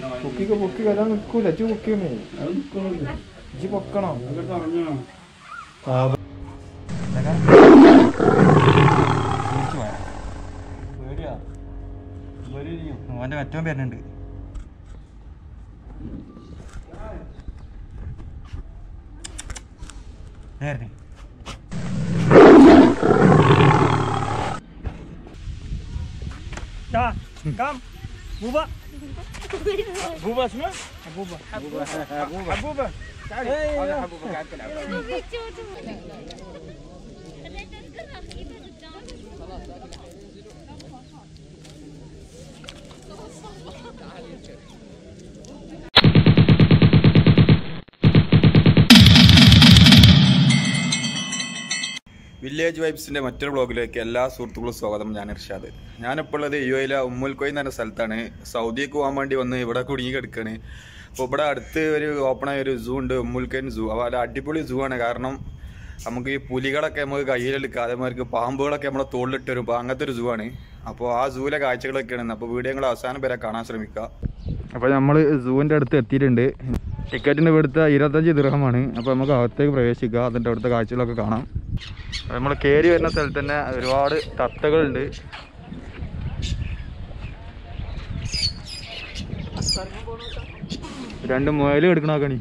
പൊക്കിക്ക് പൊക്കി വരാൻ നിൽക്കൂല ഇജ്ജ് പൊക്കിയമേ അത് നിൽക്കണമല്ലോ ഇജ്ജ് പൊക്കണം അതൊക്കെ പറഞ്ഞോ പേടിയാ അവന്റെ മറ്റവൻ വരുന്നുണ്ട് നേരെ Kam, Buba. Buba اسمه؟ حبوبة حبوبة تعالي هذا حبوبة قاعد تلعب വില്ലേജ് വൈബ്സിന്റെ മറ്റൊരു ബ്ലോഗിലേക്ക് എല്ലാ സുഹൃത്തുക്കളും സ്വാഗതം ഞാൻ ഇർഷാദ് ഞാനിപ്പോൾ ഉള്ളത് യു എയിലെ ഉമ്മുൽ കൊയ് എന്ന് പറഞ്ഞ സ്ഥലത്താണ് സൗദിക്ക് പോകാൻ വേണ്ടി വന്ന് ഇവിടെ കുടുങ്ങി കിടക്കുകയാണ് അപ്പോൾ ഇവിടെ അടുത്ത് ഒരു ഓപ്പൺ ആയ ഒരു സൂ ഉണ്ട് ഉമ്മുൽ കൊയിൻ സൂ അപ്പോൾ അത് അടിപൊളി സൂ ആണ് കാരണം നമുക്ക് ഈ പുലികളൊക്കെ നമുക്ക് കയ്യിലെടുക്കുക അതേമാതിരി പാമ്പുകളൊക്കെ നമ്മളെ തോളിലിട്ട് വരും അപ്പോൾ അങ്ങനത്തെ ഒരു സൂ ആണ് അപ്പോൾ ആ സൂവിലെ കാഴ്ചകളൊക്കെയാണ് അപ്പോൾ വീഡിയോ നിങ്ങൾ അവസാനം വരെ കാണാൻ ശ്രമിക്കുക അപ്പോൾ നമ്മൾ സൂവിൻ്റെ അടുത്ത് എത്തിയിട്ടുണ്ട് ടിക്കറ്റിന് ഇവിടുത്തെ ഇരുപത്തഞ്ച് ദിർഹമാണ് അപ്പോൾ നമുക്ക് അകത്തേക്ക് പ്രവേശിക്കുക അതിൻ്റെ അവിടുത്തെ കാഴ്ചകളൊക്കെ കാണാം നമ്മൾ കയറി വരുന്ന സ്ഥലത്ത് തന്നെ ഒരുപാട് തത്തകളുണ്ട് രണ്ട് മുയൽ എടുക്കണോക്കണി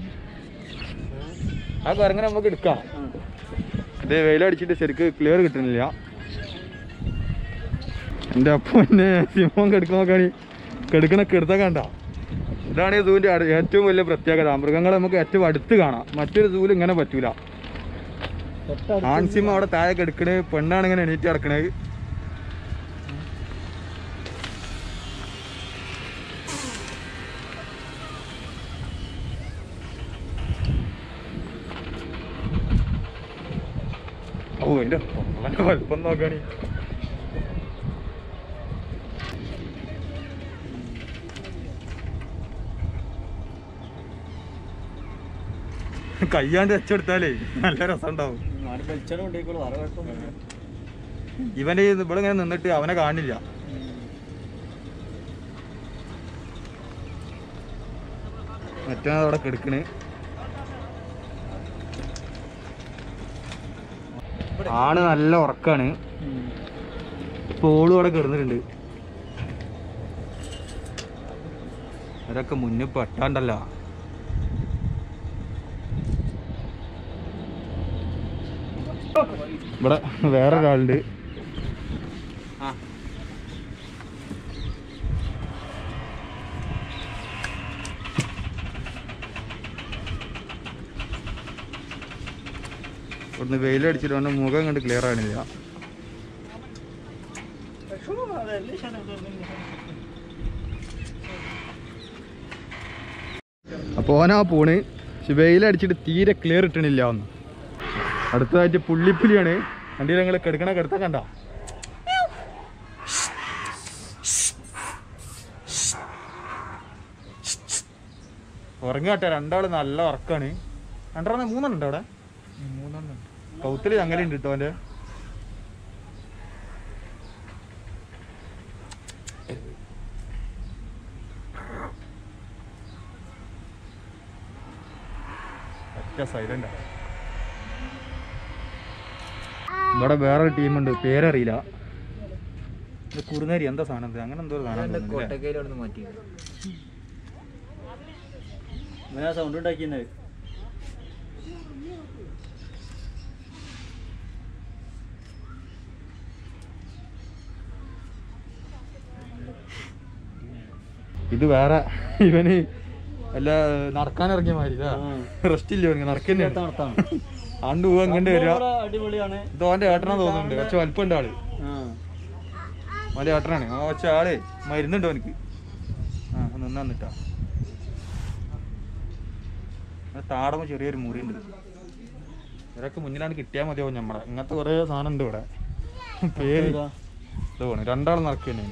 ആ കറങ്ങനെ നമുക്ക് എടുക്കാം ഇത് വെയിലടിച്ചിട്ട് ശരിക്ക് ക്ലിയർ കിട്ടുന്നില്ല എൻ്റെ അപ്പം എന്നെ സിംഹം കെടുക്കണോക്കണി കെടുക്കണ കെടുത്ത കണ്ട ഇതാണ് ഈ സൂവിൻ്റെ ഏറ്റവും വലിയ പ്രത്യേകത മൃഗങ്ങളെ നമുക്ക് ഏറ്റവും അടുത്ത് കാണാം മറ്റൊരു സൂവിൽ ഇങ്ങനെ പറ്റൂല ആൺസിം അവിടെ താഴെ കിടക്കണേ പെണ്ണാണ് ഇങ്ങനെ എണീറ്റ് കിടക്കണത് ഓ എന്റെ തൊള്ളന്റെ വലുപ്പം നോക്കണി കയ്യാണ്ട് വെച്ചെടുത്താലേ നല്ല രസം ഉണ്ടാവും ഇവന്റെ ഈ ഇവിടെ ഇങ്ങനെ നിന്നിട്ട് അവനെ കാണില്ല മറ്റേ അവിടെ കിടക്കണ് ആണ് നല്ല ഉറക്കാണ് ഇപ്പൊ ഓളും അവിടെ കിടന്നിട്ടുണ്ട് അവരൊക്കെ മുന്നിൽ പെട്ടാണ്ടല്ലോ ഇവിടെ വേറെ ഒരാളുണ്ട് ഇവിടുന്ന് വെയിലടിച്ചിട്ട് അവൻ്റെ മുഖം കണ്ട് ക്ലിയർ ആണില്ല شو هذا ليش انا أفضل مني؟ അപ്പോൾ ഓനാ പോണ് പക്ഷെ വെയിലടിച്ചിട്ട് തീരെ ക്ലിയർ ഇട്ടണില്ല ഒന്ന് അടുത്തതായിട്ട് പുള്ളിപ്പുലിയാണ് വണ്ടിയിൽ ഞങ്ങൾ കിടക്കണ കിടത്ത കണ്ട ഉറങ്ങാട്ടെ രണ്ടാള് നല്ല ഉറക്കാണ് രണ്ടെണ്ണം മൂന്നെണ്ണം ഉണ്ടോ അവിടെ മൂന്നെണ്ണം കൗത്തില് ചങ്ങലുണ്ട് കേട്ടോ അവന്റെ ഒറ്റ സൈലന്റ് ഇവിടെ വേറൊരു ടീമുണ്ട് പേരറിയില്ല ഇത് കുറുനരി എന്താ സാധനം ഇത്? അങ്ങനെ എന്തോ ഒരു സാധനം തോന്നുന്നു ഇല്ലേ? കൊട്ടക്കയിലോട്ട് മാറ്റി मैं साउंड ഉണ്ടാക്കി ഇത് വേറെ ഇവന് അല്ല നടക്കാൻ ഇറങ്ങിയ മാതിരി റെസ്റ്റ് ഇല്ല ഇവന് നടക്കന്നെ നടത്താണ് ആണ്ട് പോവാ ഇങ്ങോട്ട് വരിക അടിപൊളിയാണ് ഇത് ഓന്റെ ഏട്ടനാ തോന്നുന്നുണ്ട് കുറച്ച് വലിപ്പമുണ്ട് ആള് ഓന്റെ ഏട്ടനാണ് ആ കുറച്ച് ആള് മരുന്നുണ്ട് അവനക്ക് ആ നിന്നാ നിട്ടാ താടമ്പോ ചെറിയൊരു മുറിയുണ്ട് ഇവരൊക്കെ മുന്നിലാണ് കിട്ടിയാൽ മതിയാവും നമ്മളെ ഇങ്ങനത്തെ കുറേ സാധനം ഉണ്ട് ഇവിടെ പേര് ഇത് പോണു രണ്ടാൾ നടക്കുക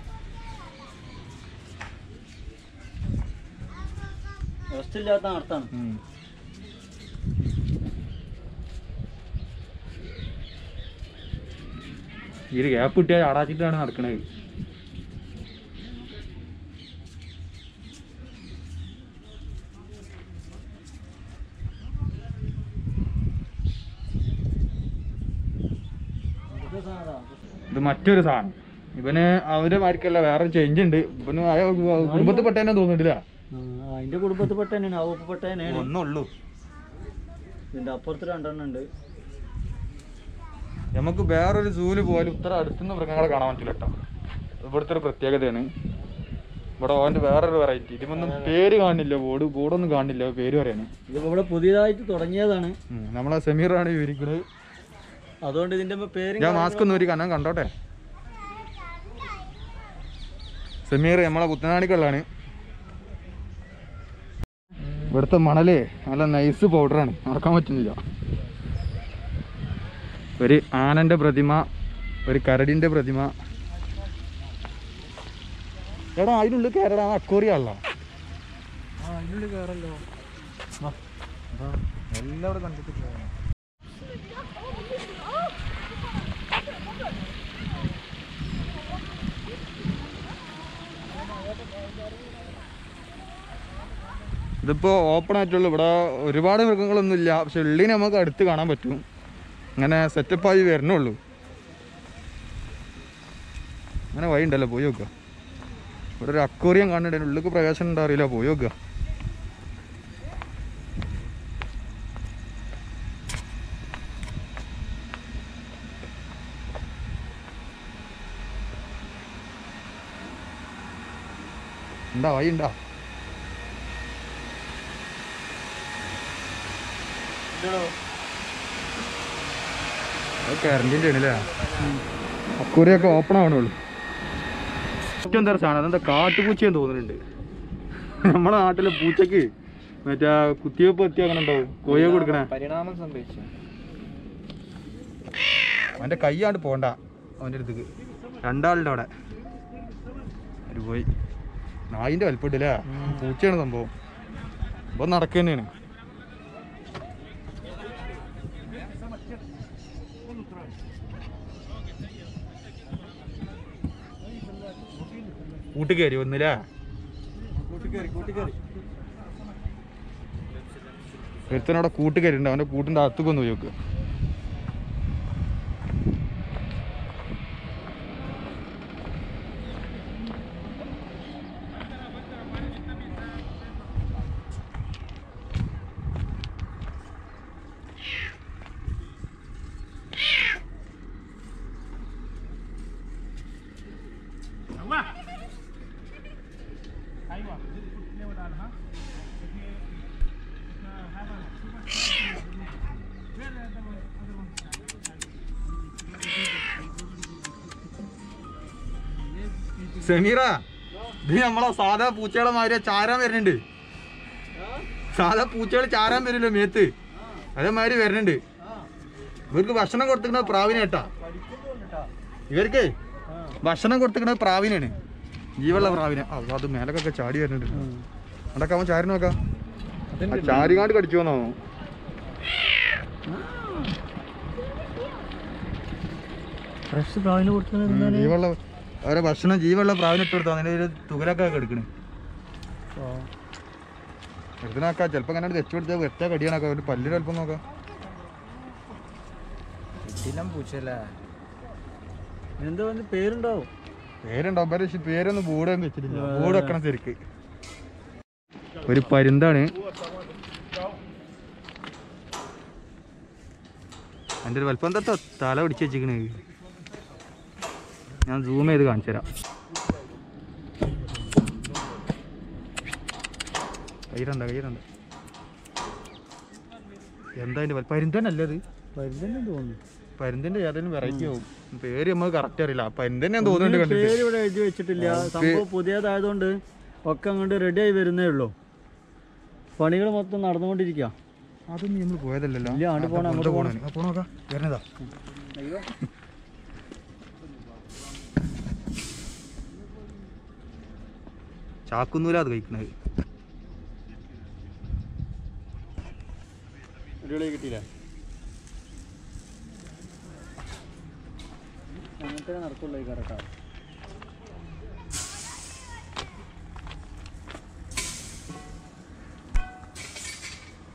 റെസ്റ്റ് ഇല്ലാത്ത നടത്താണ് ഈ ഒരു ഗ്യാപ്പ് കിട്ടിയാൽ ചാടാച്ചിട്ടാണ് നടക്കണത് ഇത് മറ്റൊരു സാധനം ഇവന് അവരെ മാർക്കല്ല വേറെ ചേഞ്ച് ഉണ്ട് ഇവന് ആ കുടുംബത്തിൽ പെട്ടേനെ തോന്നിട്ടില്ല അതിന്റെ കുടുംബത്തിൽപ്പെട്ട തന്നെയാണ് ആ ഒപ്പപ്പെട്ട തന്നെയാണ് ഒന്നുള്ളൂ ഇതിന്റെ അപ്പുറത്ത് രണ്ടെണ്ണം ഉണ്ട് നമുക്ക് വേറൊരു സൂല് പോലും ഇത്ര അടുത്തുനിന്ന് മൃഗങ്ങളെ കാണാൻ പറ്റില്ല കേട്ടോ ഇവിടുത്തെ ഒരു പ്രത്യേകതയാണ് ഇവിടെ ഓൻ്റെ വേറൊരു വെറൈറ്റി ഇതിമൊന്നും പേര് കാണില്ല ബോർഡ് ബോർഡൊന്നും കാണില്ല പേര് പറയാന് ഇതിപ്പോ ഇവിടെ പുതിയതായിട്ട് തുടങ്ങിയതാണ് ഉം, നമ്മളെ സമീറാണ് വിവരിക്കുന്നത് അതുകൊണ്ട് ഇതിന്റെ പേര് ഞാൻ മാസ്ക് ഒന്ന് ഒരു കണ്ണൻ കണ്ടോട്ടെ സമീർ നമ്മളെ പുത്തനാണിക്കുള്ളാണ് ഇവിടുത്തെ മണല് നല്ല നൈസ് പൗഡറാണ് നടക്കാൻ പറ്റുന്നില്ല ഒരു ആനന്റെ പ്രതിമ ഒരു കരടിന്റെ പ്രതിമ എടാ അതിനുള്ളിൽ കയറടാ അക്കോറിയാണല്ലോ അതിനുള്ളിൽ കയറല്ലോ എല്ലാം ഇവിടെ കണ്ടിട്ട് പോകണം ഇതിപ്പോൾ ഓപ്പൺ ആയിട്ടുള്ളൂ ഇവിടെ ഒരുപാട് മൃഗങ്ങളൊന്നും ഇല്ല പക്ഷെ ഉള്ളിനെ നമുക്ക് അടുത്ത് കാണാൻ പറ്റും അങ്ങനെ സെറ്റപ്പായി വരണുള്ളൂ അങ്ങനെ വഴി ഉണ്ടല്ലോ പോയി നോക്കുക ഇവിടെ ഒരു അക്വേറിയം കാണുന്നുണ്ട് ഉള്ളിലേക്ക് പ്രവേശനം ഉണ്ടോ അറിയില്ല പോയി നോക്കുക ഉണ്ടാ വഴി ഉണ്ടാ കറണ്ടിൻ്റെ ആണല്ലേ അക്കൂറിയൊക്കെ ഓപ്പൺ ആവണുള്ളൂ ഏറ്റവും എന്താ സാധനം അതെന്താ കാട്ടുപൂച്ചയെന്ന് തോന്നുന്നുണ്ട് നമ്മുടെ നാട്ടിലെ പൂച്ചക്ക് മറ്റേ കുത്തിവെപ്പ് എത്തി അങ്ങനെ ഉണ്ടാവും കോഴിയെ കൊടുക്കണേ പരിണാമം സംഭവിച്ചു അവൻ്റെ കൈയാണ്ട് പോണ്ട അവൻ്റെ അടുത്തേക്ക് രണ്ടാളുടെ അവിടെ ഒരു പോയി നായിൻ്റെ വലിപ്പമിട്ടില്ലേ പൂച്ചയാണ് സംഭവം ഇപ്പൊ നടക്കുക തന്നെയാണ് കൂട്ടി കയറി ഒന്നില്ലേ ഒരുത്തനവിടെ കൂട്ട് കയറിണ്ട് അവൻ്റെ കൂട്ടിൻ്റെ അകത്തേക്ക് ഒന്ന് പോയി നോക്കുക സമീറ ഇത് നമ്മളെ സാധാ പൂച്ചകളെ മാതിരി ചാരാൻ വരുന്നുണ്ട് സാധാ പൂച്ചകൾ ചാരാൻ വരില്ലോ മേത്ത് അതേമാതിരി വരുന്നുണ്ട് ഇവർക്ക് ഭക്ഷണം കൊടുത്തിരിക്കുന്നത് പ്രാവിനെ കേട്ടാ ഇവർക്ക് ഭക്ഷണം കൊടുത്തിരിക്കുന്നത് പ്രാവിനാണ് ജീവുള്ള പ്രാവിനെ ആ, അത് മേലക്കൊക്കെ ചാടി വരുന്നുണ്ട് അതൊക്കെ അവൻ ചാരി നോക്കാം ആ ചാരികാണ്ട് കടിച്ചു വന്നോ ഫ്രഷ് പ്രാവിന് കൊടുക്കുന്നത് ജീവുള്ള അവരെ ഭക്ഷണം ജീവുള്ള പ്രാവിനെ ഇട്ട് കൊടുത്താൽ അതിൻ്റെ ഒരു തുകലൊക്കെ എടുക്കണേ എടുത്തിനാക്കാം ചിലപ്പോൾ അങ്ങനെ വെച്ചു കൊടുത്താൽ വെച്ച കടിയാണൊക്കെ ഒരു പല്ലിൽ അല്പം നോക്കാം ഇതിലും പൂച്ചല്ലേ എന്താ വന്ന് പേരുണ്ടാവും പേരുണ്ടാവും പക്ഷേ പേരൊന്നും ബോർഡ് വെച്ചിട്ടില്ല ബോർഡ് വെക്കണം ശരിക്ക് ഒരു പരുന്താണ് എൻ്റെ ഒരു വലുപ്പം എന്താ തല പിടിച്ച് വെച്ചിക്കണ് ഞാൻ സൂം ചെയ്ത് കാണിച്ചു തരാം കയ്യിലുണ്ട കയ്യിലുണ്ട് എന്താ അതിൻ്റെ വലുപ്പം പരുന്തന്നല്ലേ അത് പരിതന്നെ തോന്നുന്നു പരുന്തിന്റെ ഏതെങ്കിലും വെറൈറ്റി ആവും പേര് നമുക്ക് കറക്റ്റ് അറിയില്ല പരുന്തന്നെ ഞാൻ തോന്നുന്നുണ്ട് കണ്ടിട്ട് പേര് ഇവിടെ എഴുതി വെച്ചിട്ടില്ല സംഭവം പുതിയതായതുകൊണ്ട് ഒക്കെ അങ്ങോട്ട് റെഡി ആയി വരുന്നേ ഉള്ളൂ പണികൾ മൊത്തം നടന്നുകൊണ്ടിരിക്കുക അതൊന്നും നമ്മൾ പോയതല്ലല്ലോ ഇല്ല, അങ്ങോട്ട് പോണം, അങ്ങോട്ട് പോണം. പോണോക്കാ വരണതാ ചാക്കുന്നൂല അത് കഴിക്കണത് കിട്ടിയില്ല അങ്ങനത്തെ നടക്കുള്ളൂ ഈ കറക്റ്റാ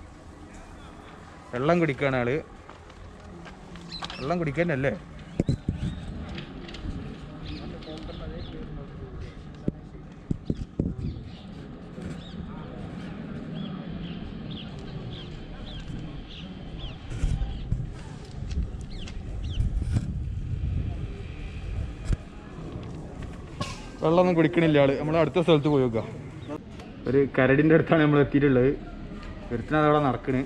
വെള്ളം കുടിക്കാണ് ആള് വെള്ളം കുടിക്കാനല്ലേ വെള്ളമൊന്നും കുടിക്കണില്ല ആള് നമ്മൾ അടുത്ത സ്ഥലത്ത് പോയി നോക്കാം ഒരു കരടിന്റെ അടുത്താണ് നമ്മൾ എത്തിയിട്ടുള്ളത് ഒരുത്തിനത് അവിടെ നടക്കണ്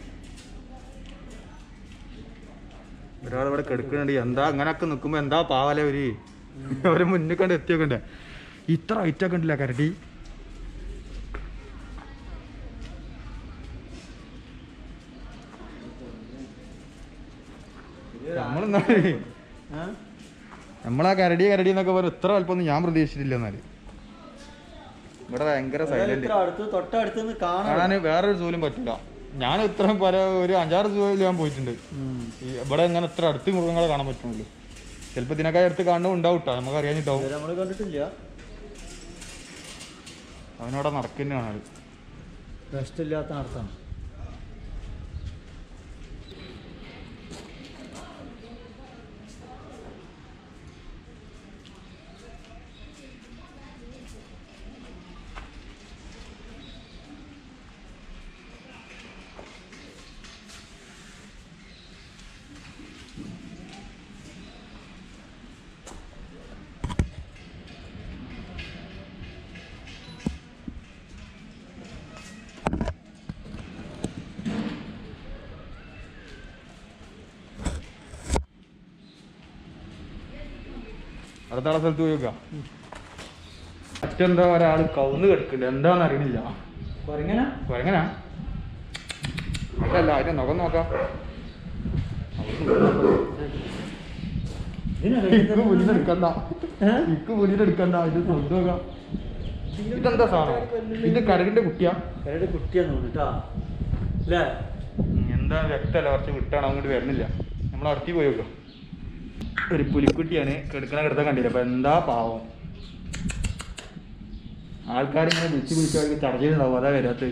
ഒരാൾ ഇവിടെ കിടക്കുന്നുണ്ട് എന്താ അങ്ങനെയൊക്കെ നിൽക്കുമ്പോ എന്താ പാവല ഒരു അവരെ മുന്നിൽ കണ്ട് എത്തിയൊക്കെ ഇത്ര ഹൈറ്റ് ഒക്കെ ഉണ്ടല്ല കരടി നമ്മളെന്നാ ഏ? നമ്മളാ കരടി കരടി എന്നൊക്കെ പറയും ഇത്ര അല്പമൊന്നും ഞാൻ പ്രതീക്ഷിച്ചിട്ടില്ല എന്നാല് ഇവിടെ ഭയങ്കര അതായത് സൈലന്റ് ഇത്ര അടുത്ത് തൊട്ടടുത്ത് നിന്ന് കാണാൻ കാണാൻ വേറൊരു സൂലും പറ്റില്ല ഞാൻ ഇത്രയും പല ഒരു അഞ്ചാറ് സൂലിൽ ഞാൻ പോയിട്ടുണ്ട് ഉം. ഈ ഇവിടെ ഇങ്ങനെ ഇത്ര അടുത്ത് മൃഗങ്ങളെ കാണാൻ പറ്റുള്ളൂ ചിലപ്പോ ഇതിനൊക്കെ അടുത്ത് കാണുന്ന ഉണ്ടാവും കേട്ടോ നമുക്ക് അറിയാനിട്ടാവും ഇതുവരെ നമ്മള് കണ്ടിട്ടില്ല അവനവിടെ നടക്കുന്നതാണ് അത് റെസ്റ്റ് ഇല്ലാത്ത നടത്താണ് അടുത്ത ആളെ സ്ഥലത്ത് പോയി നോക്കാം മറ്റെന്താ ഒരാൾ കവുന്ന് കിടക്കുന്നുണ്ട് എന്താന്ന് അറിയണില്ല കൊരങ്ങനെ എങ്ങനാ അതല്ല അതിന്റെ മുഖം നോക്കാം ഇക്ക് പുലിനെടുക്കണ്ട ഇക്ക് പുലിനെടുക്കണ്ട ഇത് സ്വന്തം നോക്കാം ഇതെന്താ സാധനം ഇത് കരടിന്റെ കുട്ടിയാ കരടി കുട്ടിയാന്ന് തോന്നുന്നു കേട്ടാ അല്ലേ ഉം, എന്താ വ്യക്തമല്ല കുറച്ച് വിട്ടാണ് അങ്ങോട്ട് വരുന്നില്ല നമ്മൾ അടുത്തി പോയി നോക്കാം ഒരു പുലിക്കുട്ടിയാണ് കിടക്കണ കിടത്താൻ കണ്ടില്ല അപ്പൊ എന്താ പാവം ആൾക്കാരിങ്ങനെ വിളിച്ച് വിളിച്ച് ചടച്ചിട്ടുണ്ടാവും അതാ വരാത്തത്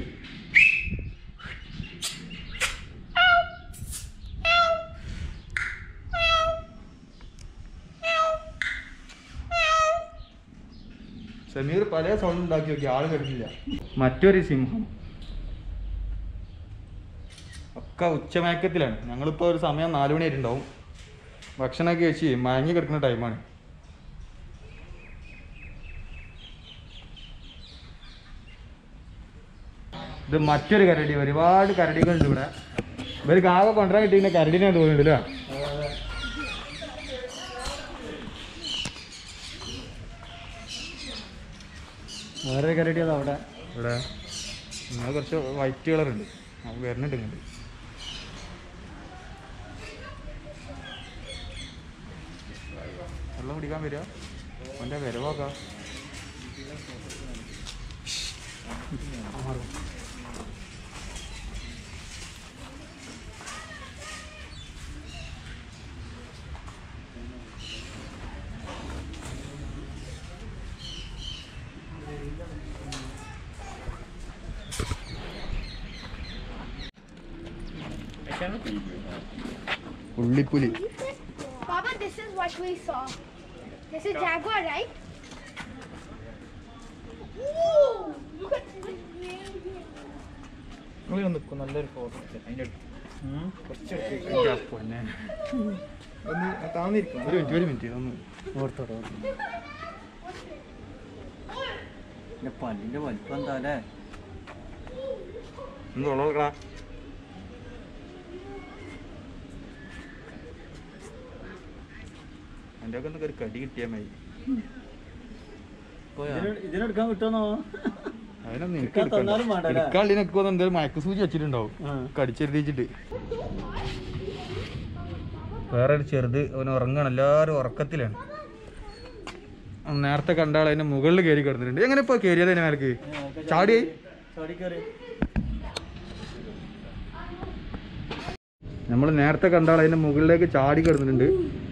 സമീർ പല സൗണ്ട് ഉണ്ടാക്കി നോക്കി ആള് കിടന്നില്ല മറ്റൊരു സിംഹം ഒക്കെ ഉച്ചമയക്കത്തിലാണ് ഞങ്ങളിപ്പോൾ ഒരു സമയം നാല് മണി ആയിട്ടുണ്ടാവും ഭക്ഷണമൊക്കെ കഴിച്ച് മയങ്ങി കിടക്കുന്ന ടൈമാണ് ഇത് മറ്റൊരു കരടി ഒരുപാട് കരടികളുണ്ട് ഇവിടെ ഇവർക്ക് ആകെ കൊണ്ടുവരാൻ കിട്ടിയ കരടിനെ തോന്നുന്നുണ്ട് അല്ലേ വേറെ കരടി അത് അവിടെ ഇവിടെ ഇങ്ങനെ കുറച്ച് വൈറ്റ് കളർ ഉണ്ട് നമുക്ക് വരുന്നുണ്ട് ഇങ്ങോട്ട് വെള്ളം കുടിക്കാൻ വരിക അവൻ്റെ വരവാക്കാം ഉള്ളിപ്പുലി Baba, this is what we saw. This is jaguar, right? Ooh, look at this. നിങ്ങൾ നിൽക്കും നല്ലൊരു ഫോട്ടോ അതിൻ്റെ ഉം. കുറച്ച് എൻ്റെ പൊന്നെ ഒന്ന് താന്നിരിക്കും ഒരു മിനിറ്റ് ഒരു മിനിറ്റ് ഒന്ന് ഓർത്തോട്ടെ ഓർത്തോട്ടെ. ഇതിന്റെ പല്ലിന്റെ വലിപ്പം എന്താ അല്ലേ ഒന്ന് തൊള്ളോളാ എൻ്റെ ഒക്കെ ഒരു കടി കിട്ടിയാൽ മതി ഇതിന്- ഇതിനെടുക്കാൻ കിട്ടുമെന്നോ അതിനൊന്നും എനിക്ക് എടുക്കാൻ തന്നാലും വേണ്ട അല്ലേ? എടുക്കാളിനൊക്കെ എന്തായാലും മയക്ക് സൂചി വെച്ചിട്ടുണ്ടാവും ആ. കടിച്ചെഴുതിച്ചിട്ട് വേറെ ഒരു ചെറുത് അവൻ ഉറങ്ങാണ് എല്ലാവരും ഉറക്കത്തിലാണ് അവൻ നേരത്തെ കണ്ട ആൾ അതിന്റെ മുകളിൽ കയറി കിടന്നിട്ടുണ്ട് എങ്ങനെ ഇപ്പൊ കയറിയത് അതിന്റെ മേലേക്ക് ചാടി ചാടി കയറി നമ്മൾ നേരത്തെ കണ്ട ആൾ അതിന്റെ മുകളിലേക്ക് ചാടി കിടന്നിട്ടുണ്ട്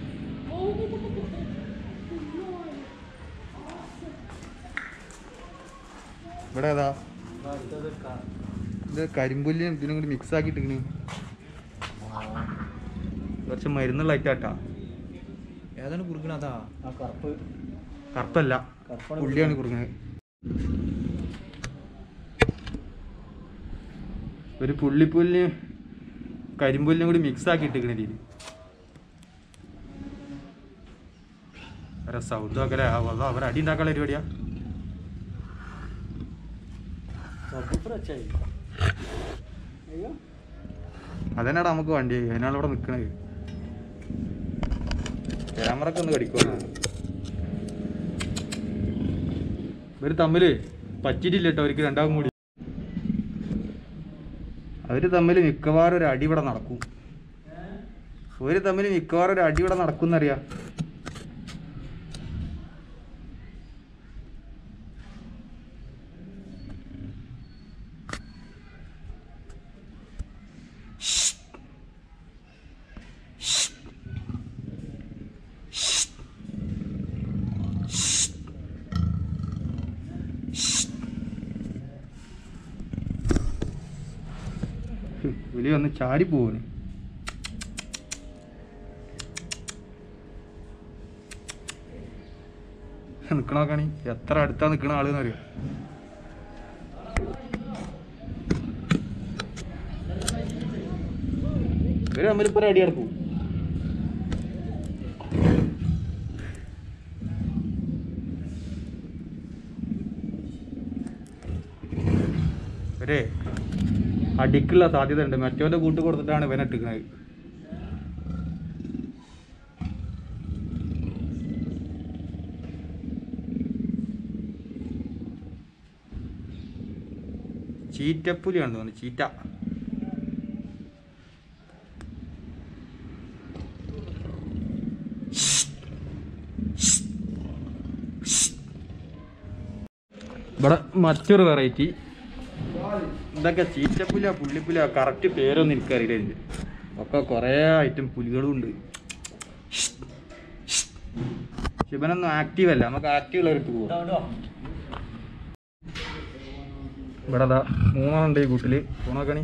ഇവിടെ ഏതാ അടുത്തത് കാ- ഇത് കരിമ്പുല്ലും ഇതിനും കൂടി മിക്സ് ആക്കിയിട്ടിങ്ങനെ കുറച്ച് മരുന്നുള്ള ഐറ്റാട്ടാ ഏതാണ് കുറുക്കണതാ ആ കറുപ്പ് കറുപ്പല്ല കറുപ്പാണ് പുള്ളിയാണ് കുറുക്കുന്നത് ഒരു പുള്ളിപ്പുല്ലിന് കരിമ്പുല്ലിനും കൂടി മിക്സ് ആക്കി ഇട്ടിക്കണ രീതി അവരെ സൗണ്ട് ഒക്കെ അല്ലേ അവർ അടി ഉണ്ടാക്കാനുള്ള പരിപാടിയാ സബ്ബൂഫർ അച്ചായി അയ്യോ അതന്നെടാ നമുക്ക് വണ്ടി അതിനാണ് ഇവിടെ നിൽക്കണത് ക്യാമറ ഒക്കെ ഒന്ന് കടിക്കുവാ ഇവര് തമ്മില് പറ്റിയിട്ടില്ല കേട്ടോ അവർക്ക് രണ്ടാം കൂടി അവര് തമ്മിൽ മിക്കവാറും ഒരു അടി ഇവിടെ നടക്കും അവര് തമ്മിൽ മിക്കവാറും ഒരു അടി ഇവിടെ നടക്കും എന്നറിയാം പുലി വന്ന് ചാടി പോവാണ് നിക്കണോക്കാണി എത്ര അടുത്താ നിക്കണ ആളെന്ന് അറിയോ ഇവര് തമ്മിൽ ഇപ്പൊ ഒരു അടി നടക്കും ഒരേ അടിക്കുള്ള സാധ്യത ഉണ്ട് മറ്റവന്റെ കൂട്ട് കൊടുത്തിട്ടാണ് ഇവനെ ഇട്ടിക്കണത് ചീറ്റപ്പുലിയാണ് തോന്നുന്നു ചീറ്റ ഇവിടെ മറ്റൊരു വെറൈറ്റി ഇതൊക്കെ ചീറ്റപ്പുല പുള്ളിപ്പുല കറക്റ്റ് പേരൊന്നും എനിക്കറിയില്ല ഇതിന്റെ ഒക്കെ കുറേ ഐറ്റം പുലികളും ഉണ്ട് ശിവനൊന്നും ആക്റ്റീവ് അല്ല നമുക്ക് ആക്റ്റീവ് ഉള്ളവർക്ക് പോവാം ഇവിടെ അതാ മൂന്നെണ്ണുണ്ട് ഈ കൂട്ടില് പോണോക്കണി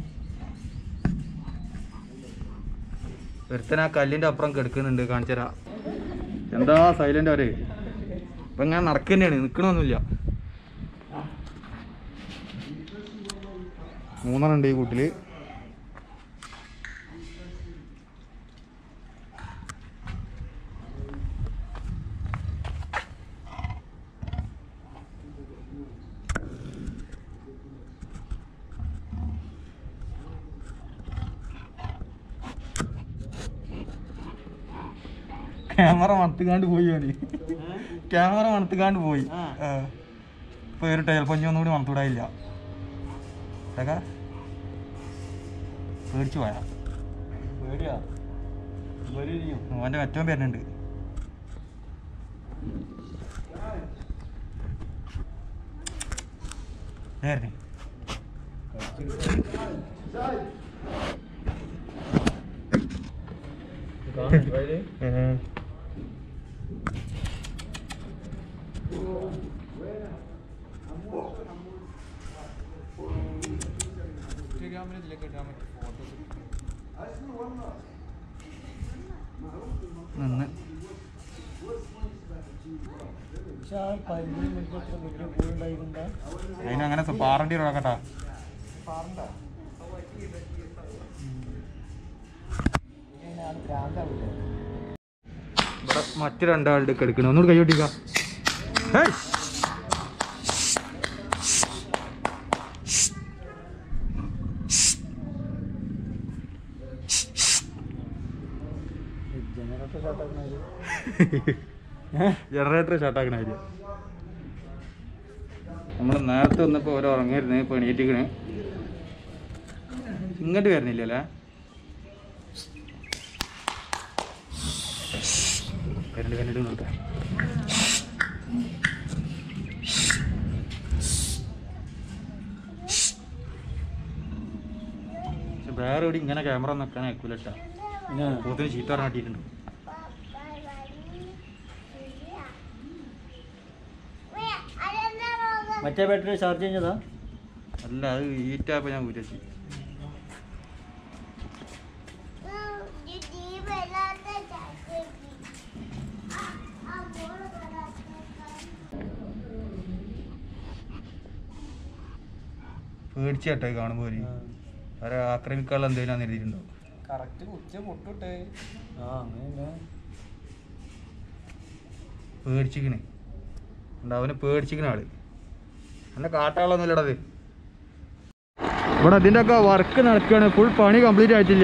ഒരുത്തൻ ആ കല്ലിന്റെ അപ്പുറം കിടക്കുന്നുണ്ട് കാണിച്ചരാ എന്താ സൈലന്റ് അവര് ഇപ്പൊ ഇങ്ങനെ നടക്കുന്നതാണ് നിക്കണമൊന്നുമില്ല മൂന്നെണ്ണം ഉണ്ട് ഈ കൂട്ടില് ക്യാമറ മണത്തുകാണ്ട് പോയി അവന് ക്യാമറ മണത്തുകാണ്ട് പോയി ആ. ആ. ഇപ്പൊ ഒരു ചിലപ്പോ ഇനി ഒന്നുകൂടി മണത്തൂടായില്ല ഇതൊക്കെ പേടിച്ചു പോയാ പേടിയാ പേടിയോ അവന്റെ മറ്റവൻ വരുന്നുണ്ട് നേരെ ഇൻസ്റ്റാഗ്രാമിൽ ഇതിലൊക്കെ ഇടാൻ പറ്റും ഫോട്ടോസ് നിന്ന് പക്ഷെ ആ പരിധി വലിയ പൂവുണ്ടായിരുന്നാ അതിനങ്ങനെ പാറണ്ടി കേട്ടാ ഇവിടെ മറ്റു രണ്ടാളുടെ എടുക്കണം ഒന്നുകൂടി കൈയൊട്ടിക്ക ജനറേറ്റർ ഷാട്ടാക്കുന്നത് ജനറേറ്റർ ഷാട്ടാക്കണ കാര്യം നമ്മൾ നേരത്തെ വന്നപ്പോൾ ഓരോ ഉറങ്ങിയിരുന്നു ഇപ്പോൾ എണീറ്റിക്കണ് ഇങ്ങോട്ട് വരുന്നില്ലല്ലേ കരണ്ട് കരണ്ട് നോക്കാം പക്ഷെ വേറെ എവിടെ ഇങ്ങനെ ക്യാമറ നിൽക്കാൻ അയക്കൂലട്ടാ പിന്നെ പോത്തിന് ചീത്ത പറഞ്ഞ് കാട്ടിയിട്ടുണ്ട് മറ്റേ ബാറ്ററി ചാർജ് കഴിഞ്ഞതാ അല്ല അത് ഈറ്റായപ്പോൾ ഞാൻ ഊറ്റി പേടിച്ചേട്ടെ കാണുമ്പോൾ ഒരു അവരെ ആക്രമിക്കാനുള്ള എന്തെങ്കിലും എഴുതിയിട്ടുണ്ടോ കറക്റ്റ് കുച്ച പൊട്ടിട്ടേ ആ അങ്ങനെ പേടിച്ചിക്കണ് ഉണ്ട് അവന് പേടിച്ചിക്കണ ആള് എന്നെ കാട്ടാളൊന്നുമില്ലടത് ഇവിടെ ഇതിൻ്റെ ഒക്കെ വർക്ക് നടക്കുകയാണ് ഫുൾ പണി കംപ്ലീറ്റ് ആയിട്ടില്ല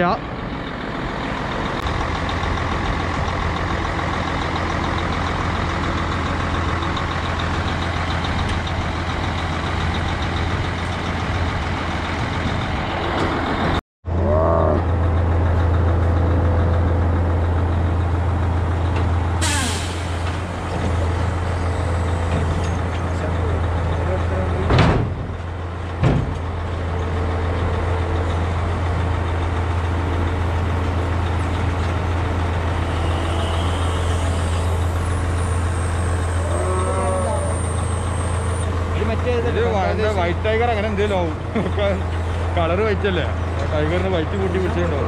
വൈറ്റ് ടൈഗർ അങ്ങനെ എന്തെങ്കിലും ആവും കളറ് വൈറ്റല്ലേ ടൈഗറിന് വൈറ്റ് കൂട്ടി പിടിച്ചിട്ടുണ്ടോ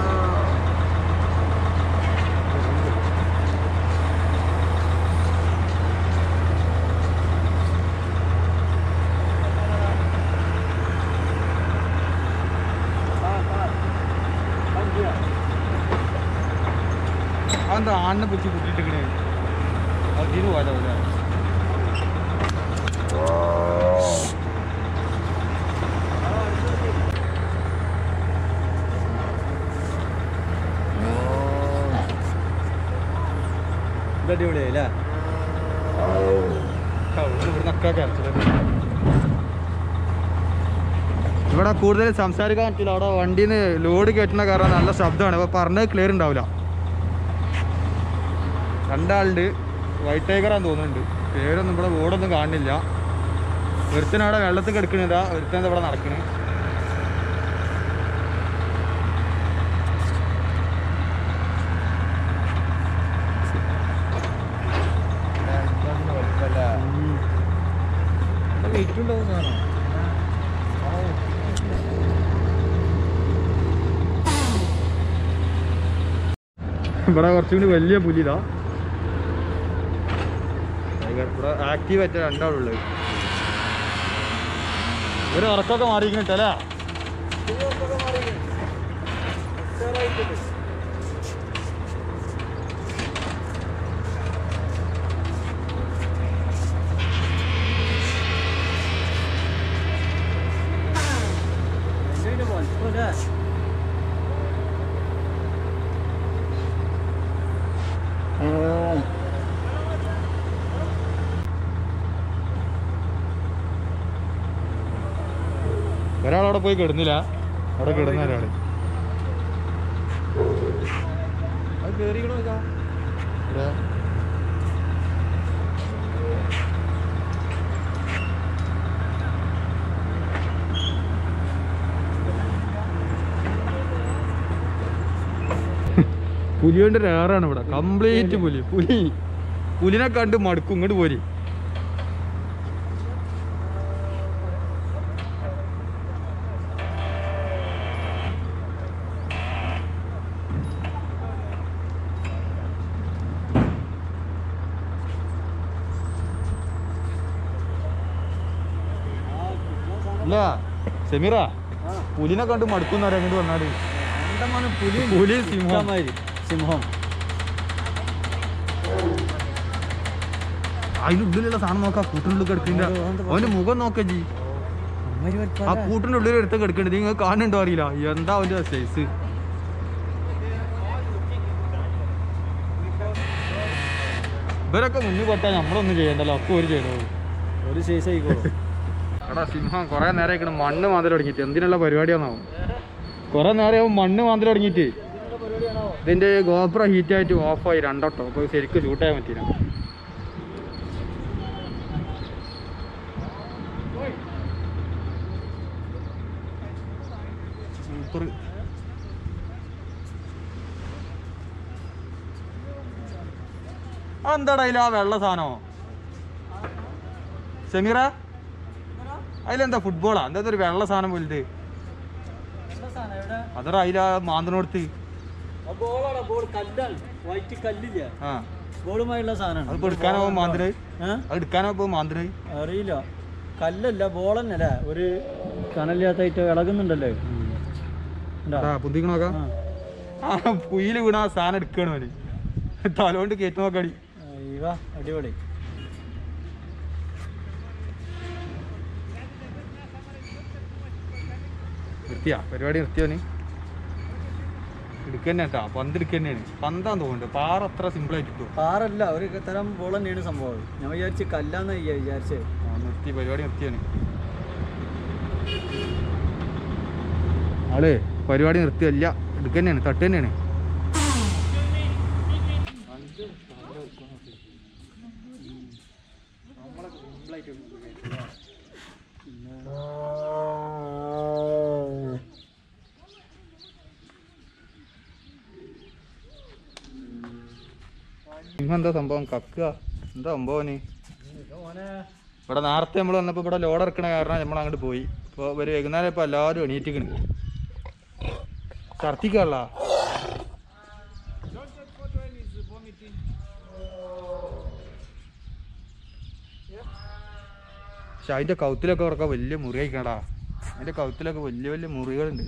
അതെന്താ ആണിനെ പിടിച്ച് കൂട്ടിയിട്ടിക്കണേ അതിന് പോയതാ പോലെ ഇത് അടിപൊളിയായി അല്ലേ ഇവിടെ കൂടുതൽ സംസാരിക്കാൻ പറ്റില്ല അവിടെ വണ്ടിയിൽ നിന്ന് ലോഡ് കയറ്റുന്ന കാരണം നല്ല ശബ്ദമാണ് അപ്പോൾ പറഞ്ഞത് ക്ലിയർ ഉണ്ടാവില്ല രണ്ടാളുണ്ട് വൈറ്റ് ടൈഗറാന്ന് തോന്നുന്നുണ്ട് പേരൊന്നും ഇവിടെ ബോർഡൊന്നും കാണുന്നില്ല ഒരുത്തനവിടെ വെള്ളത്തിൽ കിടക്കണിതാ ഒരുത്തൻ ഇവിടെ നടക്കണേ വെയിറ്റ് ഉണ്ടാവും സാധനം ഇവിടെ കുറച്ചും കൂടി വലിയ പുലിതാ ഇവിടെ ആക്റ്റീവ് ആയിട്ട് രണ്ടാളുള്ളത് ഒരു ഉറക്കമൊക്കെ മാറിയിരിക്കണിട്ടല്ലേ ഒരാളവിടെ പോയി കിടന്നില്ല അവിടെ കിടന്ന ഒരാള് അത് കേറിക്കണോ ഇതാ ഇവിടെ പുലിയുടെ റേറാണ് ഇവിടെ കംപ്ലീറ്റ് പുലി പുലി പുലിനെ കണ്ട് മടുക്കും ഇങ്ങോട്ട് പോരി ഇല്ല സെമീറ പുലിനെ കണ്ട് മടുക്കുന്ന അങ്ങോട്ട് വന്നാല് പുലി പുലി സിംഹം സിംഹമാതിരി സിംഹം അതിന്റെ ഉള്ളിലുള്ള സാധനം നോക്കാം കൂട്ടിനുള്ളിൽ കിടക്കില്ല അവന്റെ മുഖം നോക്കാം ജി ആ കൂട്ടിന്റെ ഉള്ളിൽ എടുത്ത് കിടക്കണ്ടത് നിങ്ങൾ കാണുന്നുണ്ടോ അറിയില്ല എന്താ അവന്റെ സൈസ് ഇവരൊക്കെ മുന്നിൽ പെട്ടാൽ നമ്മളൊന്നും ചെയ്യണ്ടല്ലോ ഒക്കെ ഒരു ചെയ്യണോ ഒരു സൈസ് ആയിക്കോളും എടാ സിംഹം കുറെ നേരം ആയിക്കണ് മണ്ണ് മാന്തൽ തുടങ്ങിയിട്ട് എന്തിനുള്ള പരിപാടിയാണാവും കുറെ നേരം മണ്ണ് മാന്തൽ തുടങ്ങിയിട്ട് ഇതിന്റെ ഗോപ്ര ഹീറ്റ് ആയിട്ട് ഓഫായി രണ്ടോട്ടോ അപ്പൊ ശരിക്കും ഷൂട്ട് ചെയ്യാൻ പറ്റില്ല സൂപ്പർ എന്താടാ അതിൽ ആ വെള്ള സാധനോ സെമീറ അതിലെന്താ ഫുട്ബോളാ എന്താ ഒരു വെള്ള സാധനം വലുത് അതറ അതിലാ മാന്തനോടത്ത് ബോളാണ് ബോൾ കല്ലാണ് വൈറ്റ് കല്ലില്ല ആ ബോളുമായുള്ള സാധനമാണ് അതിപ്പോ എടുക്കാനാവോ മാന്തന് ഏ? അത് എടുക്കാനാവോ മാന്തന് അറിയില്ല കല്ലല്ല ബോൾ തന്നെ അല്ലേ ഒരു കനലില്ലാത്തായിട്ട് ഇളകുന്നുണ്ടല്ലേ ഉണ്ടാ? പുന്തിക്ക് നോക്കാം ആ. ആ പുയില് വീണ ആ സാധനം എടുക്കണ അവന് തലോണ്ട് കയറ്റി നോക്കടി അയ്യവ, അടിപൊളി നിർത്തിയാ പരിപാടി നിർത്തിയോന് എടുക്കന്നെ കേട്ടാ പന്ത് എടുക്കന്നെയാണ് പന്താന്ന് തോന്നുന്നുണ്ട് പാറ അത്ര സിമ്പിൾ ആയിട്ട് കിട്ടും പാറല്ല ഒരു തരം ബോൾ തന്നെയാണ് സംഭവം ഞാൻ വിചാരിച്ച് കല്ലാന്ന് വിചാരിച്ചേ ആ, നിർത്തി പരിപാടി നിർത്തിയാണ് ആള് പരിപാടി നിർത്തിയല്ല എടുക്കന്നെയാണ് തട്ട് തന്നെയാണ് എന്താ സംഭവം കക്കുക എന്താ സംഭവന് ഇവിടെ നേരത്തെ നമ്മൾ വന്നപ്പോൾ ഇവിടെ ലോഡ് ഇറക്കണ കാരണം നമ്മൾ അങ്ങോട്ട് പോയി ഇപ്പോൾ ഒരു വൈകുന്നേരം ഇപ്പോൾ എല്ലാവരും എണീറ്റിക്കണ് ഛർദിക്കാനുള്ള പക്ഷെ അതിൻ്റെ കൗത്തിലൊക്കെ ഉറക്കം വലിയ മുറി കഴിക്കണടാ അതിൻ്റെ കൗത്തിലൊക്കെ വലിയ വലിയ മുറികളുണ്ട്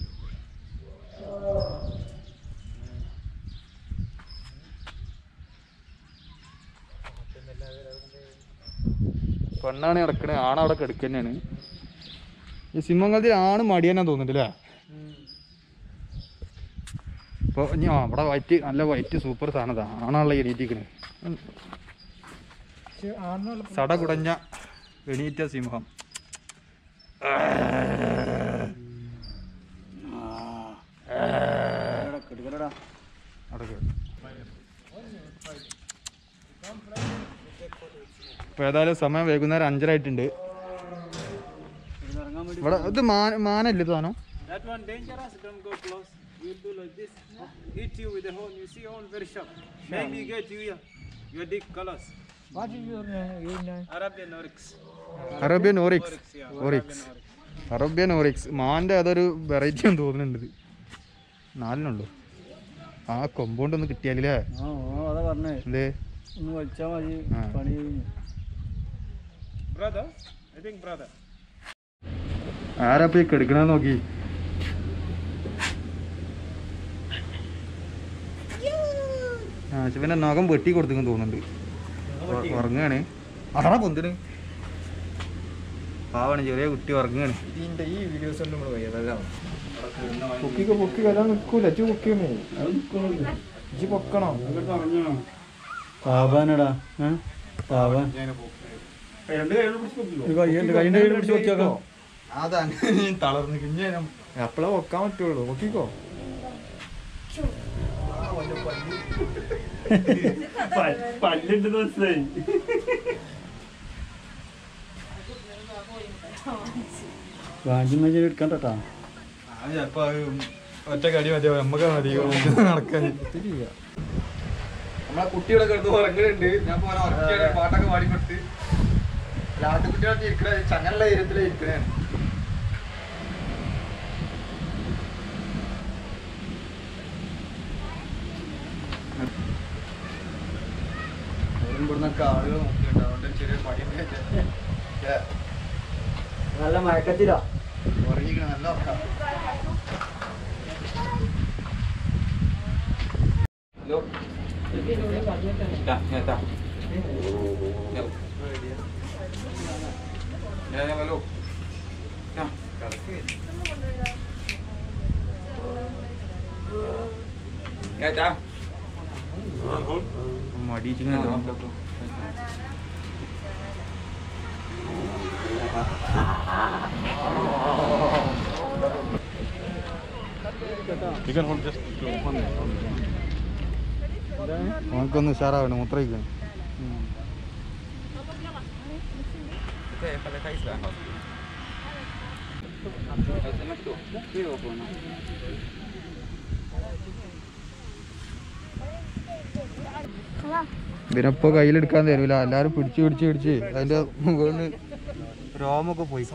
പെണ്ണാണ് കിടക്കണേ ആണ് അവിടെ കിടക്കന്നെയാണ് ഈ സിംഹങ്ങളത്തിൽ ആണ് മടിയനാ തോന്നുന്നുണ്ട് അല്ലേ ഇപ്പോൾ ഇനി ആ അവിടെ വൈറ്റ് നല്ല വൈറ്റ് സൂപ്പർ സാധനതാ ആണാണല്ലോ എണീറ്റിക്കണേ സട കുടഞ്ഞ എണീറ്റ സിംഹം കെടുക്കലടാ അവിടെ കേറി. ഇപ്പൊ ഏതായാലും സമയം വൈകുന്നേരം അഞ്ചരായിട്ടുണ്ട് ഇറങ്ങാൻ വേണ്ടി ഇവിടെ ഇത് മാന മാനല്ലേ ഇത് സാധനം That one dangerous, don't go close. We'll do like this. Hit you with the horn. You see horn very sharp. Maybe get you here. Your dick colors. What is your name? Arabian oryx. Arabian oryx Oryx, yeah. Oryx Arabian oryx. Arabian oryx മാൻ്റെ അതൊരു variety എന്ന് തോന്നുന്നുണ്ട് ഇത്. നാലിനുള്ളൂ ആ കൊമ്പൗണ്ട് ഒന്ന് കിട്ടിയാലേ ആ ഓ അതാ പറഞ്ഞേ എന്തേ ഒന്ന് വലിച്ചാൽ മതി ആ. പണി കഴിഞ്ഞു Brother? I think brother. ആരാ പോയി കെടുക്കണെന്ന് നോക്കി ആ ശിവന്റെ നഖം വെട്ടി കൊടുത്തെന്ന് തോന്നുന്നുണ്ട് ഉ- ഉറങ്ങാണ് അതാണ് പൊന്തിന് പാവാണ് ചെറിയ കുട്ടി ഉറങ്ങാണ് ഇതിന്റെ ഈ വീഡിയോസ് ഒന്നും നമ്മൾ വയ്യതല്ല പൊക്കിക്ക് പൊക്കി വരാൻ നിൽക്കൂല അച്ഛ പൊക്കിയാണ് ഇജ്ജ് പൊക്കണോ പാവാനടാ ഏ പാവാൻ രണ്ട് കൈ പിടിച്ച് പൊക്കിക്കോ ഒരു കൈ ഉണ്ട് കൈൻ്റെ കയ്യിൽ പിടിച്ച് നോക്കിയാക്കാം അതങ്ങനെ തളർന്ന് കിഞ്ഞേരം എപ്പോഴാ വെക്കാൻ പറ്റുള്ളൂ നോക്കിക്കോ പല്ലുണ്ട് മനസ്സിലായി വാങ്ങി മതി എടുക്കാൻ കേട്ടാ ചിലപ്പോ ഒറ്റ കടി മതി നമ്മക്ക് മതി നടക്കാൻ നമ്മളെ കുട്ടിയുടെ കിടന്ന് ഉറങ്ങുന്നുണ്ട് ഞാൻ പോലെ ഉറക്കിയാണ് പാട്ടൊക്കെ പാടിക്കൊടുത്ത് ലാട്ടുകുട്ടികളൊക്കെ ഇരിക്കണേ ചങ്ങലുള്ള ഇരത്തിലെ ഇരിക്കണേ ഇവിടുന്നൊക്കെ ആളുകൾ നോക്കിയിട്ടുണ്ട് അതുകൊണ്ട് ചെറിയ മടിയുണ്ട് നല്ല മയക്കത്തിലാ ഉറങ്ങിക്കണ നല്ല ഉറക്കാം hello Ya, ya está. Ya. Ya, ya, halo. Ya. Ya, ya. മടിച്ചിങ്ങനല്ലോ നമുക്കൊന്ന് ഉഷാറാവണം മൂത്രയിക്കണം ഇതിനിപ്പോ കയ്യിലെടുക്കാൻ തരൂല എല്ലാരും പിടിച്ച് പിടിച്ച് പിടിച്ച് അതിന്റെ മുകളിൽ രോമൊക്കെ പോയി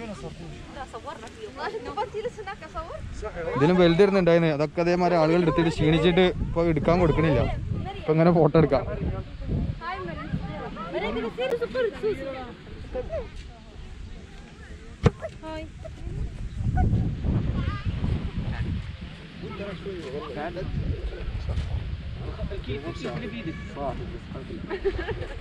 ഇതിനും വലുതിരുന്നുണ്ടായിരുന്നു അതൊക്കെ അതേമാതിരി ആളുകൾ എടുത്തിട്ട് ക്ഷീണിച്ചിട്ട് ഇപ്പൊ എടുക്കാൻ കൊടുക്കണില്ല ഇപ്പൊ ഇങ്ങനെ ഫോട്ടോ എടുക്കാം Hi, Maria. Maria, can you see the super Hi.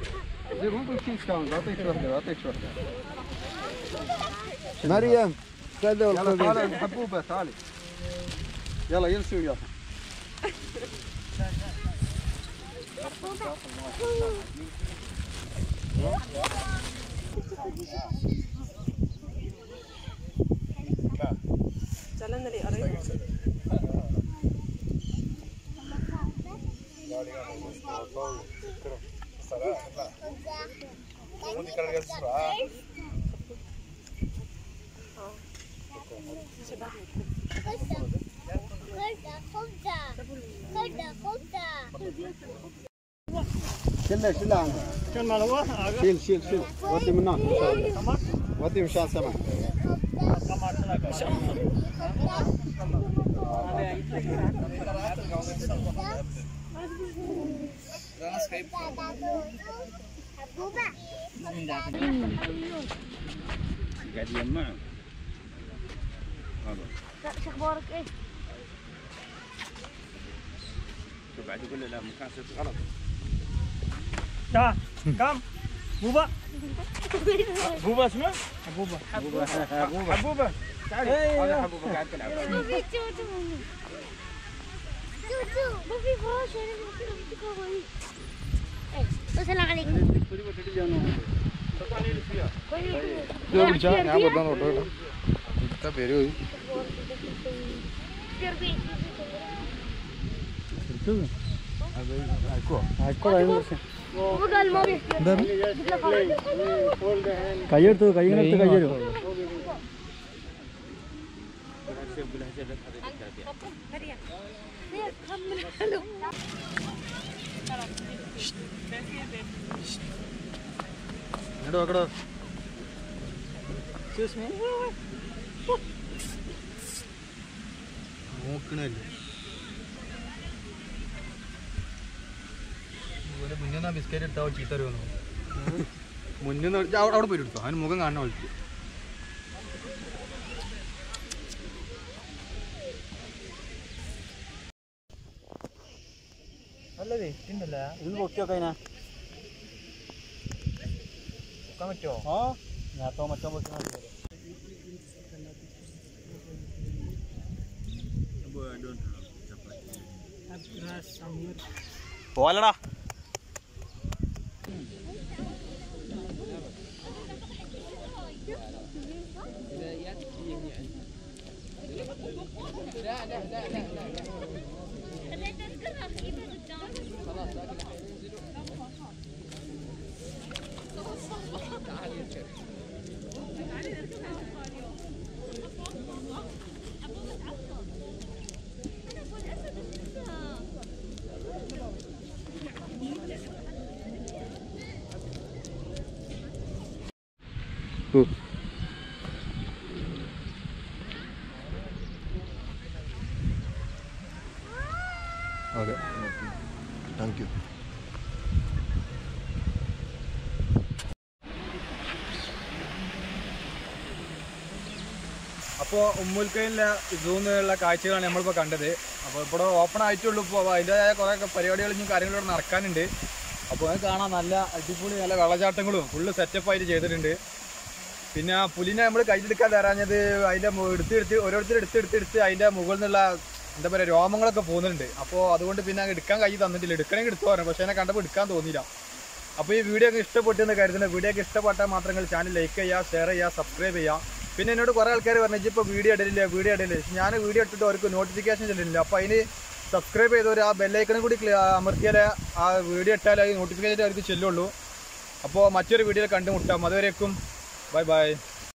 Mariam, يلا تعال حبوبه تعالي يلا يمشي وياها شيل شيل عنها شيل شيل شيل ودي من هناك ان شاء الله ودي مشان سمع لا شو اخبارك ايه؟ تعال كم بوبا بوبا اسمه حبوبة حبوبة حبوبة تعالي هذا حبوبة قاعد تلعب ما في توتو توتو ما في فراش انا ما في كوي السلام عليكم ഞാൻ വെറുതെ നോട്ടോ ഇത്ത പേര് പോയി ആയിക്കോട്ടെ അതിന് പ്രശ്നം هو قال ما بيحكي കൈയെടുത്തു കൈ ഇങ്ങനെ എടുത്ത് കൈ തരുമോ എന്നിട്ട് നോക്കടോ നോക്കണല്ലേ മുന്നേ ബിസ്ക്കറ്റ് എടുത്താ ചീത്ത വരുമെന്നോ മുന്നേ അവിടെ പോയി എടുത്തോ അതിന് മുഖം കാണാൻ വിളിച്ചു അല്ലതേ തിന്നല്ല ഇത് പൊക്കിയൊക്കെ അതിനാ നോക്കാൻ പറ്റുമോ ആ ഞാത്തോ മറ്റോ പൊക്കി നോക്കിയത് പോലടാ ഓക്കെ താങ്ക് യു അപ്പോൾ ഉമ്മുൽക്കയിലെ സൂന്നുള്ള കാഴ്ചകളാണ് നമ്മളിപ്പോൾ കണ്ടത് അപ്പോൾ ഇവിടെ ഓപ്പൺ ആയിട്ടുള്ളൂ ഇപ്പോൾ അതിൻ്റെതായ കുറേ പരിപാടികളും കാര്യങ്ങളും നടക്കാനുണ്ട് അപ്പോൾ അത് കാണാൻ നല്ല അടിപൊളി നല്ല വെള്ളച്ചാട്ടങ്ങളും ഫുള്ള് സെറ്റപ്പ് ആയിട്ട് ചെയ്തിട്ടുണ്ട് പിന്നെ ആ പുലിനെ നമ്മൾ കയ്യിലെടുക്കാൻ തരാഞ്ഞത് അതിൻ്റെ എടുത്ത് എടുത്ത് ഓരോരുത്തർ എടുത്ത് എടുത്ത് എടുത്ത് അതിൻ്റെ മുകളിൽ നിന്നുള്ള എന്താ പറയുക രോമങ്ങളൊക്കെ പോകുന്നുണ്ട് അപ്പോൾ അതുകൊണ്ട് പിന്നെ അങ്ങ് എടുക്കാൻ കൈ തന്നിട്ടില്ല എടുക്കണമെങ്കിൽ എടുത്തു പറഞ്ഞു പക്ഷേ എന്നെ കണ്ടപ്പോൾ എടുക്കാൻ തോന്നിയില്ല അപ്പോൾ ഈ വീഡിയോ ഒക്കെ ഇഷ്ടപ്പെട്ടെന്ന് കരുതുന്നത് വീഡിയോ ഒക്കെ ഇഷ്ടപ്പെട്ടാൽ മാത്രങ്ങൾ ചാനൽ ലൈക്ക് ചെയ്യുക ഷെയർ ചെയ്യുക സബ്സ്ക്രൈബ് ചെയ്യുക പിന്നെ എന്നോട് കുറേ ആൾക്കാർ പറഞ്ഞു ഇപ്പോൾ വീഡിയോ ഇടലില്ല വീഡിയോ ഇടലില്ല ഞാൻ വീഡിയോ ഇട്ടിട്ട് അവർക്ക് നോട്ടിഫിക്കേഷൻ ചെല്ലില്ല അപ്പോൾ അതിന് സബ്സ്ക്രൈബ് ചെയ്തവർ ആ ബെല്ലൈക്കണും കൂടി ക്ലി- അമർത്തിയാലേ ആ വീഡിയോ ഇട്ടാലേ നോട്ടിഫിക്കേഷൻ അവർക്ക് ചെല്ലുള്ളൂ അപ്പോൾ മറ്റൊരു വീഡിയോയിൽ കണ്ടുമുട്ടാം അതുവരേക്കും ബൈ ബൈ